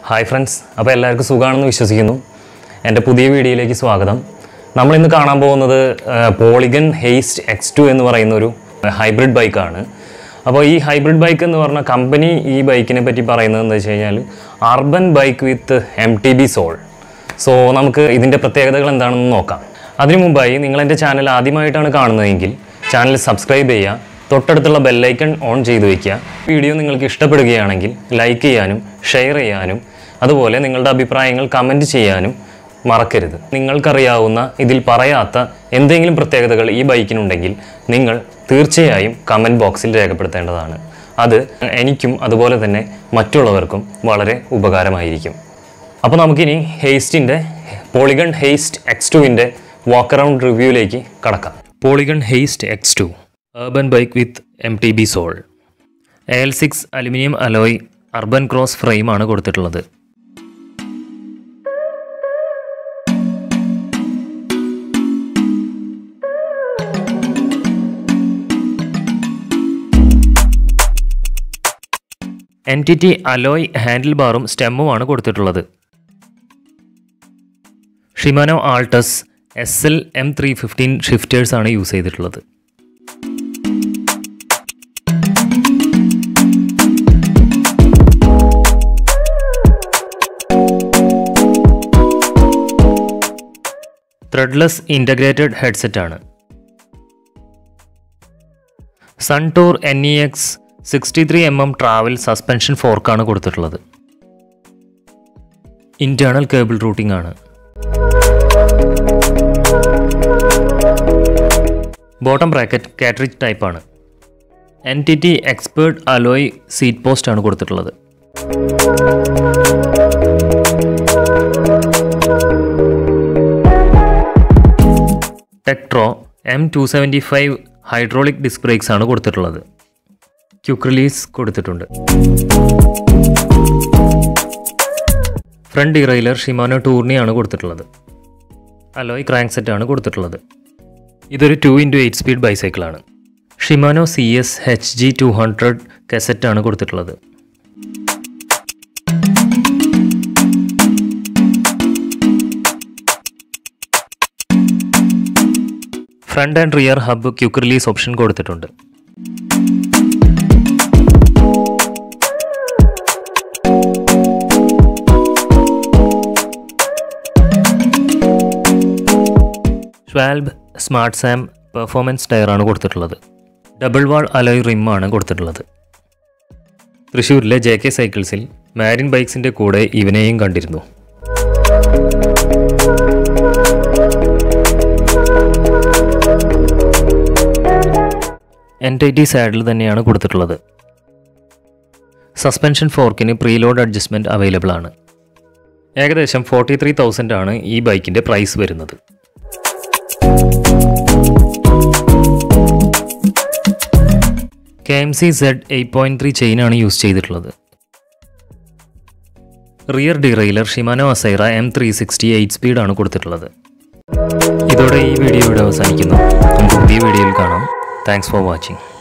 hi friends അപ്പോൾ എല്ലാവർക്കും സുഖമാണെന്ന് വിശ്വസിക്കുന്നു എൻ്റെ പുതിയ വീഡിയോയിലേക്ക് സ്വാഗതം നമ്മളിന്ന് കാണാൻ പോകുന്നത് പോളിഗൺ ഹെയ്സ്റ്റ് എക്സ് ടു എന്ന് പറയുന്ന ഒരു ഹൈബ്രിഡ് ബൈക്കാണ് അപ്പോൾ ഈ ഹൈബ്രിഡ് ബൈക്ക് എന്ന് പറഞ്ഞ കമ്പനി ഈ ബൈക്കിനെ പറ്റി പറയുന്നത് എന്താ വെച്ച് കഴിഞ്ഞാൽ urban bike with M T B soul so നമുക്ക് ഇതിൻ്റെ പ്രത്യേകതകൾ എന്താണെന്ന് നോക്കാം അതിനു മുമ്പായി നിങ്ങൾ എൻ്റെ ചാനൽ ആദ്യമായിട്ടാണ് കാണുന്നതെങ്കിൽ ചാനൽ സബ്സ്ക്രൈബ് ചെയ്യുക തൊട്ടടുത്തുള്ള ബെല്ലൈക്കൺ ഓൺ ചെയ്ത് വയ്ക്കുക വീഡിയോ നിങ്ങൾക്ക് ഇഷ്ടപ്പെടുകയാണെങ്കിൽ ലൈക്ക് ചെയ്യാനും ഷെയർ ചെയ്യാനും അതുപോലെ നിങ്ങളുടെ അഭിപ്രായങ്ങൾ കമൻറ്റ് ചെയ്യാനും മറക്കരുത് നിങ്ങൾക്കറിയാവുന്ന ഇതിൽ പറയാത്ത എന്തെങ്കിലും പ്രത്യേകതകൾ ഈ ബൈക്കിനുണ്ടെങ്കിൽ നിങ്ങൾ തീർച്ചയായും കമൻറ്റ് ബോക്സിൽ രേഖപ്പെടുത്തേണ്ടതാണ് അത് എനിക്കും അതുപോലെ തന്നെ മറ്റുള്ളവർക്കും വളരെ ഉപകാരമായിരിക്കും അപ്പോൾ നമുക്കിനി ഹെയ്സ്റ്റിൻ്റെ പോളിഗൺ ഹെയ്സ്റ്റ് എക്സ് ടുവിൻ്റെ വാക്ക് അറൗണ്ട് റിവ്യൂയിലേക്ക് കടക്കാം Polygon Heist X two urban bike with M T B soul L six aluminium alloy urban cross ഫ്രെയിമാണ് കൊടുത്തിട്ടുള്ളത് N T T alloy handle ബാറും സ്റ്റെമ്മുമാണ് കൊടുത്തിട്ടുള്ളത് Shimano Altus S L M three fifteen shifters ആണ് use ചെയ്തിട്ടുള്ളത് threadless integrated headset ആണ് Suntour N E X sixty three M M travel suspension ഫോർക്കാണ് കൊടുത്തിട്ടുള്ളത് ഇൻറ്റേർണൽ കേബിൾ റൂട്ടിംഗ് ആണ് ബോട്ടം ബ്രാക്കറ്റ് കാറ്ററിജ് ടൈപ്പാണ് N T T expert alloy seat post ആണ് കൊടുത്തിട്ടുള്ളത് Tektro M two seventy five hydraulic disc brakes ആണ് കൊടുത്തിട്ടുള്ളത് quick release കൊടുത്തിട്ടുണ്ട് front derailleur Shimano ടൂർണിയാണ് കൊടുത്തിട്ടുള്ളത് അലോയ് ക്രാങ്ക് സെറ്റ് ആണ് കൊടുത്തിട്ടുള്ളത് ഇതൊരു ടു ഇൻറ്റു എയ്റ്റ് സ്പീഡ് ബൈസൈക്കിളാണ് Shimano C S H G two hundred കെസറ്റാണ് കൊടുത്തിട്ടുള്ളത് front and rear hub quick release option കൊടുത്തിട്ടുണ്ട് ഷ്വാൽബ് സ്മാർട്ട് സാം പെർഫോമൻസ് ടയറാണ് കൊടുത്തിട്ടുള്ളത് ഡബിൾ വാൾ അലോയ് റിമ്മാണ് കൊടുത്തിട്ടുള്ളത് തൃശ്ശൂരിലെ ജെ കെ സൈക്കിൾസിൽ മാരിൻ ബൈക്സിൻ്റെ കൂടെ ഇവനെയും കണ്ടിരുന്നു എൻ ടി ടി സാഡിൽ തന്നെയാണ് കൊടുത്തിട്ടുള്ളത് സസ്പെൻഷൻ ഫോർക്കിന് പ്രീലോഡ് അഡ്ജസ്റ്റ്മെൻറ്റ് അവൈലബിൾ ആണ് ഏകദേശം ഫോർട്ടി ത്രീ തൗസൻഡ് ആണ് ഈ ബൈക്കിൻ്റെ പ്രൈസ് വരുന്നത് K M C Z eight point three ചെയിനാണ് യൂസ് ചെയ്തിട്ടുള്ളത് rear derailleur Shimano Acera M three sixty eight സ്പീഡാണ് കൊടുത്തിട്ടുള്ളത് ഇതോടെ ഈ വീഡിയോ ഇവിടെ അവസാനിക്കുന്നു നമുക്ക് പുതിയ വീഡിയോയിൽ കാണാം താങ്ക്സ് ഫോർ വാച്ചിങ്